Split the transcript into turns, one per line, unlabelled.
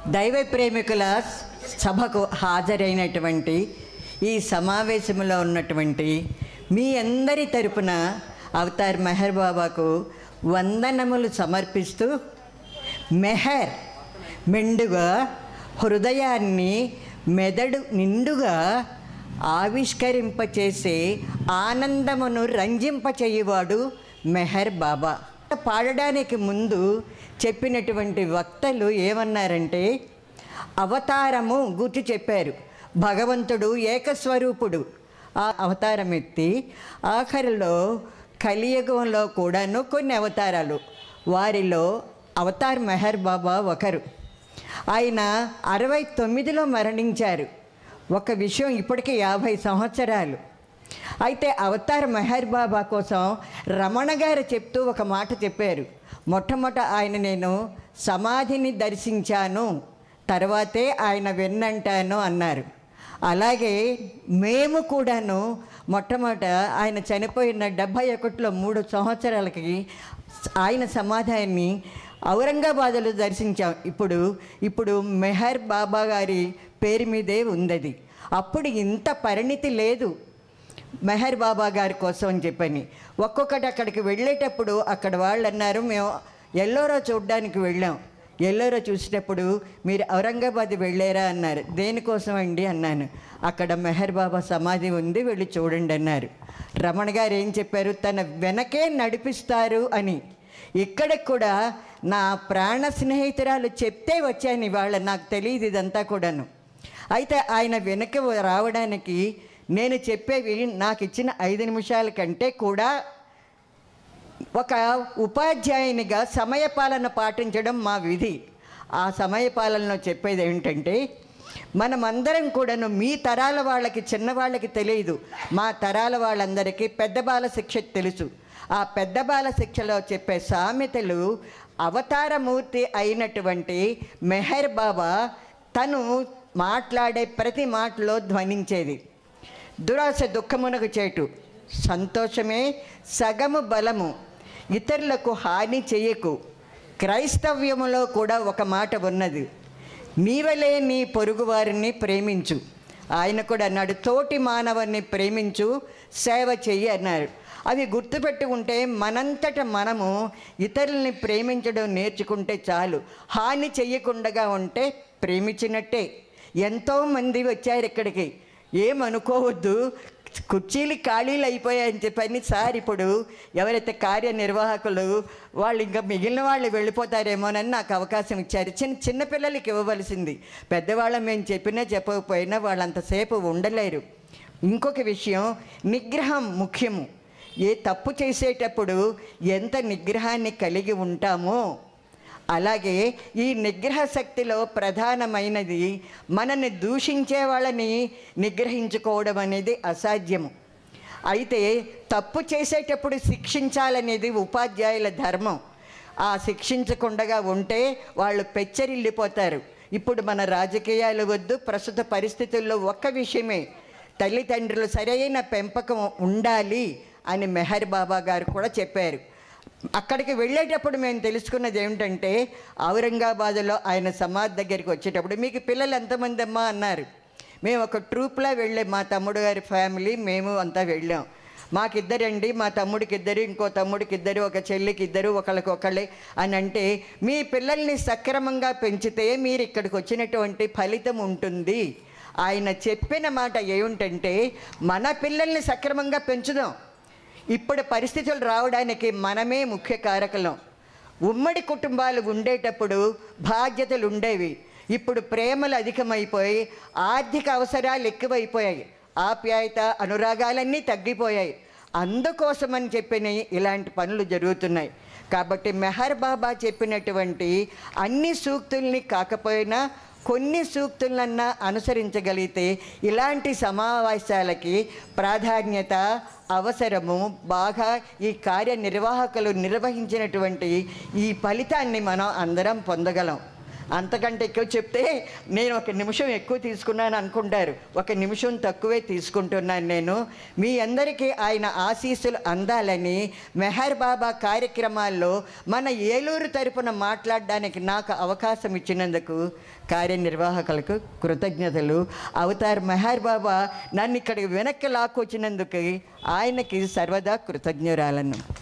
దైవ ప్రేమికుల సభకు హాజరైనటువంటి ఈ సమావేశంలో ఉన్నటువంటి మీ అందరి తరపున అవతార్ మెహర్ బాబాకు వందనములు సమర్పిస్తూ మెహర్ మెండుగా హృదయాన్ని మెదడు నిండుగా ఆవిష్కరింపచేసే ఆనందమును రంజింపచేయువాడు మెహర్ బాబా పాడడానికి ముందు చెప్పినటువంటి వక్తలు ఏమన్నారంటే అవతారము గుర్తు చెప్పారు భగవంతుడు ఏకస్వరూపుడు ఆ అవతారం ఎత్తి ఆఖరిలో కలియుగంలో కూడాను కొన్ని అవతారాలు వారిలో అవతార్ మెహర్ బాబా ఒకరు ఆయన అరవై తొమ్మిదిలో మరణించారు ఒక విషయం ఇప్పటికే యాభై సంవత్సరాలు అయితే అవతార్ మెహర్ బాబా కోసం రమణ గారు చెప్తూ ఒక మాట చెప్పారు మొట్టమొదట ఆయన నేను సమాధిని దర్శించాను తర్వాతే ఆయన విన్నంటాను అన్నారు అలాగే మేము కూడాను మొట్టమొదట ఆయన చనిపోయిన డెబ్భై ఒకటిలో మూడు సంవత్సరాలకి ఆయన సమాధాన్ని ఔరంగాబాదులో దర్శించాం ఇప్పుడు ఇప్పుడు మెహర్ బాబా గారి పేరు మీదే ఉందది అప్పుడు ఇంత పరిణితి లేదు మెహర్ బాబా గారి కోసం అని చెప్పని ఒక్కొక్కటి అక్కడికి వెళ్ళేటప్పుడు అక్కడ వాళ్ళు అన్నారు మేము ఎల్లోరా చూడడానికి వెళ్ళాం ఎల్లోరా చూసేటప్పుడు మీరు ఔరంగాబాద్ వెళ్ళారా అన్నారు దేనికోసం అండి అన్నాను అక్కడ మెహర్ బాబా సమాధి ఉంది వెళ్ళి చూడండి అన్నారు రమణ గారు ఏం చెప్పారు తన వెనకే నడిపిస్తారు అని ఇక్కడికి కూడా నా ప్రాణ స్నేహితురాలు చెప్తే వచ్చాను ఇవాళ నాకు తెలియదు ఇదంతా కూడాను అయితే ఆయన వెనక రావడానికి నేను చెప్పేవి నాకు ఇచ్చిన ఐదు నిమిషాల కంటే కూడా ఒక ఉపాధ్యాయునిగా సమయపాలన పాటించడం మా విధి ఆ సమయపాలనలో చెప్పేది ఏమిటంటే మనమందరం కూడాను మీ తరాల వాళ్ళకి చిన్నవాళ్ళకి తెలియదు మా తరాల వాళ్ళందరికీ పెద్ద బాల శిక్ష తెలుసు ఆ పెద్ద బాల శిక్షలో చెప్పే సామెతలు అవతారమూర్తి అయినటువంటి మెహర్ బాబా తను మాట్లాడే ప్రతి మాటలో ధ్వనించేది దురాశ దుఃఖమునకు చేటు సంతోషమే సగము బలము ఇతరులకు హాని చేయకు క్రైస్తవ్యములో కూడా ఒక మాట ఉన్నది నీవలే నీ పొరుగువారిని ప్రేమించు ఆయన కూడా అన్నాడు తోటి మానవుని ప్రేమించు సేవ చెయ్యి అన్నారు అవి గుర్తుపెట్టుకుంటే మనంతట మనము ఇతరుల్ని ప్రేమించడం నేర్చుకుంటే చాలు హాని చెయ్యకుండా ఉంటే ప్రేమించినట్టే ఎంతోమంది వచ్చారు ఇక్కడికి ఏమనుకోవద్దు కుర్చీలు ఖాళీలు అయిపోయాయని చెప్పని సార్ ఇప్పుడు ఎవరైతే కార్యనిర్వాహకులు వాళ్ళు ఇంకా మిగిలిన వాళ్ళు వెళ్ళిపోతారేమోనని నాకు అవకాశం ఇచ్చారు చిన్న చిన్న పిల్లలకి ఇవ్వవలసింది పెద్దవాళ్ళం మేము చెప్పినా చెప్పకపోయినా వాళ్ళంతసేపు ఉండలేరు ఇంకొక విషయం నిగ్రహం ముఖ్యము ఏ తప్పు చేసేటప్పుడు ఎంత నిగ్రహాన్ని కలిగి ఉంటామో అలాగే ఈ నిగ్రహ శక్తిలో ప్రధానమైనది మనల్ని దూషించే వాళ్ళని నిగ్రహించుకోవడం అనేది అసాధ్యము అయితే తప్పు చేసేటప్పుడు శిక్షించాలనేది ఉపాధ్యాయుల ధర్మం ఆ శిక్షించకుండా ఉంటే వాళ్ళు పెచ్చరిల్లిపోతారు ఇప్పుడు మన రాజకీయాలు వద్దు ప్రస్తుత పరిస్థితుల్లో ఒక్క విషయమే తల్లిదండ్రులు సరైన పెంపకం ఉండాలి అని మెహర్ బాబా గారు కూడా చెప్పారు అక్కడికి వెళ్ళేటప్పుడు మేము తెలుసుకున్నది ఏమిటంటే ఔరంగాబాద్లో ఆయన సమాధి దగ్గరికి వచ్చేటప్పుడు మీకు పిల్లలు ఎంతమంది అమ్మా అన్నారు మేము ఒక ట్రూప్లా వెళ్ళే మా తమ్ముడు గారి ఫ్యామిలీ మేము అంతా వెళ్ళాం మాకిద్దరండి మా తమ్ముడికి ఇద్దరు ఇంకో తమ్ముడికి ఇద్దరు ఒక చెల్లికి ఇద్దరు ఒకళ్ళకి ఒకళ్ళే అని అంటే మీ పిల్లల్ని సక్రమంగా పెంచితే మీరు ఇక్కడికి వచ్చినటువంటి ఫలితం ఉంటుంది ఆయన చెప్పిన మాట ఏమిటంటే మన పిల్లల్ని సక్రమంగా పెంచుదాం ఇప్పుడు పరిస్థితులు రావడానికి మనమే ముఖ్య కారకులం ఉమ్మడి కుటుంబాలు ఉండేటప్పుడు బాధ్యతలు ఉండేవి ఇప్పుడు ప్రేమలు అధికమైపోయి ఆర్థిక అవసరాలు ఎక్కువైపోయాయి ఆప్యాయత అనురాగాలన్నీ తగ్గిపోయాయి అందుకోసమని చెప్పిన ఇలాంటి పనులు జరుగుతున్నాయి కాబట్టి మెహర్ బాబా చెప్పినటువంటి అన్ని సూక్తుల్ని కాకపోయినా కొన్ని సూక్తులన్నా అనుసరించగలిగితే ఇలాంటి సమావేశాలకి ప్రాధాన్యత అవసరము బాగా ఈ కార్యనిర్వాహకులు నిర్వహించినటువంటి ఈ ఫలితాన్ని మనం అందరం పొందగలం అంతకంటే ఎక్కువ చెప్తే నేను ఒక నిమిషం ఎక్కువ తీసుకున్నాను అనుకుంటారు ఒక నిమిషం తక్కువే తీసుకుంటున్నాను నేను మీ అందరికీ ఆయన ఆశీస్సులు అందాలని మెహర్ బాబా కార్యక్రమాల్లో మన ఏలూరు తరపున మాట్లాడడానికి నాకు అవకాశం ఇచ్చినందుకు కార్యనిర్వాహకులకు కృతజ్ఞతలు అవతార్ మెహర్ బాబా నన్ను ఇక్కడికి వెనక్కి లాక్కొచ్చినందుకు ఆయనకి సర్వదా కృతజ్ఞురాలను